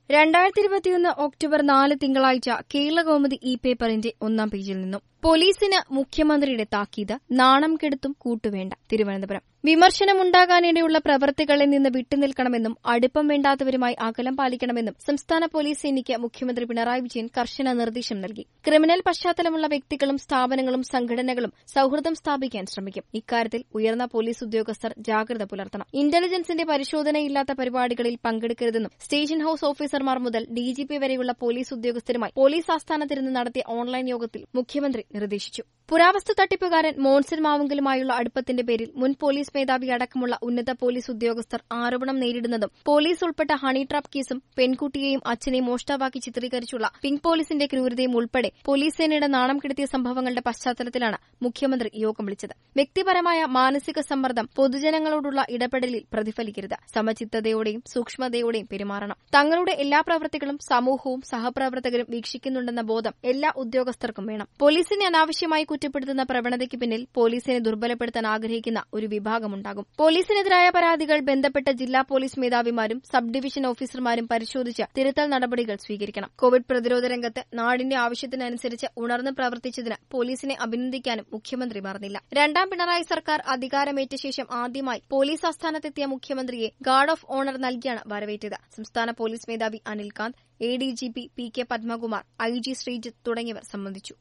രണ്ടായിരത്തി ഇരുപത്തിയൊന്ന് ഒക്ടോബർ നാല് തിങ്കളാഴ്ച കേരളകൗമുദി ഇ പേപ്പറിന്റെ ഒന്നാം പേജിൽ നിന്നും പോലീസിന് മുഖ്യമന്ത്രിയുടെ താക്കീത് നാണം കെടുത്തും കൂട്ടുവേണ്ട തിരുവനന്തപുരം വിമർശനമുണ്ടാകാനിടയുള്ള പ്രവൃത്തികളിൽ നിന്ന് വിട്ടുനിൽക്കണമെന്നും അടുപ്പം വേണ്ടാത്തവരുമായി അകലം പാലിക്കണമെന്നും സംസ്ഥാന പോലീസ് സേനയ്ക്ക് മുഖ്യമന്ത്രി പിണറായി വിജയൻ കർശന നിർദ്ദേശം നൽകി ക്രിമിനൽ പശ്ചാത്തലമുള്ള വ്യക്തികളും സ്ഥാപനങ്ങളും സംഘടനകളും സൌഹൃദം സ്ഥാപിക്കാൻ ശ്രമിക്കും ഇക്കാര്യത്തിൽ ഉയർന്ന പോലീസ് ഉദ്യോഗസ്ഥർ ജാഗ്രത പുലർത്തണം ഇന്റലിജൻസിന്റെ പരിശോധനയില്ലാത്ത പരിപാടികളിൽ പങ്കെടുക്കരുതെന്നും സ്റ്റേഷൻ ഹൌസ് ഓഫീസർമാർ മുതൽ ഡിജിപി വരെയുള്ള പോലീസ് ഉദ്യോഗസ്ഥരുമായി പോലീസ് ആസ്ഥാനത്തിരുന്ന് നടത്തിയ ഓൺലൈൻ യോഗത്തിൽ മുഖ്യമന്ത്രി നിർദ്ദേശിച്ചു പുരാവസ്തു തട്ടിപ്പുകാരൻ മോൺസൺ മാവുങ്കലുമായുള്ള അടുപ്പത്തിന്റെ പേരിൽ മുൻ പോലീസ് മേധാവി അടക്കമുള്ള ഉന്നത പോലീസ് ഉദ്യോഗസ്ഥർ ആരോപണം നേരിടുന്നതും പോലീസ് ഉൾപ്പെട്ട ഹണി ട്രാപ്പ് കേസും പെൺകുട്ടിയെയും അച്ഛനെയും മോഷ്ടാവാക്കി ചിത്രീകരിച്ചുള്ള പിങ്ക് പോലീസിന്റെ ക്രൂരതയും ഉൾപ്പെടെ പോലീസ് സേനയുടെ നാണം കെടുത്തിയ സംഭവങ്ങളുടെ പശ്ചാത്തലത്തിലാണ് മുഖ്യമന്ത്രി യോഗം വിളിച്ചത് വ്യക്തിപരമായ മാനസിക സമ്മർദ്ദം പൊതുജനങ്ങളോടുള്ള ഇടപെടലിൽ പ്രതിഫലിക്കരുത് സമചിത്തതയോടെയും സൂക്ഷ്മതയോടെയും പെരുമാറണം തങ്ങളുടെ എല്ലാ പ്രവൃത്തികളും സമൂഹവും സഹപ്രവർത്തകരും വീക്ഷിക്കുന്നുണ്ടെന്ന ബോധം എല്ലാ ഉദ്യോഗസ്ഥർക്കും വേണം പോലീസിനെ അനാവശ്യമായി കുറ്റപ്പെടുത്തുന്ന പ്രവണതയ്ക്ക് പിന്നിൽ പോലീസിനെ ദുർബലപ്പെടുത്താൻ ആഗ്രഹിക്കുന്ന ഒരു വിഭാഗമുണ്ടാകും പോലീസിനെതിരായ പരാതികൾ ബന്ധപ്പെട്ട ജില്ലാ പോലീസ് മേധാവിമാരും സബ് ഡിവിഷൻ ഓഫീസർമാരും പരിശോധിച്ച് തിരുത്തൽ നടപടികൾ സ്വീകരിക്കണം കോവിഡ് പ്രതിരോധ രംഗത്ത് നാടിന്റെ ആവശ്യത്തിനനുസരിച്ച് ഉണർന്ന് പ്രവർത്തിച്ചതിന് പോലീസിനെ അഭിനന്ദിക്കാനും മുഖ്യമന്ത്രി മറന്നില്ല രണ്ടാം പിണറായി സർക്കാർ അധികാരമേറ്റ ശേഷം ആദ്യമായി പോലീസ് ആസ്ഥാനത്തെത്തിയ മുഖ്യമന്ത്രിയെ ഗാർഡ് ഓഫ് ഓണർ നൽകിയാണ് വരവേറ്റത് സംസ്ഥാന പോലീസ് മേധാവി Anil Kant A D G P P K Padmakumar I G Sreejith തുടങ്ങിയവർ സംബന്ധിച്ചു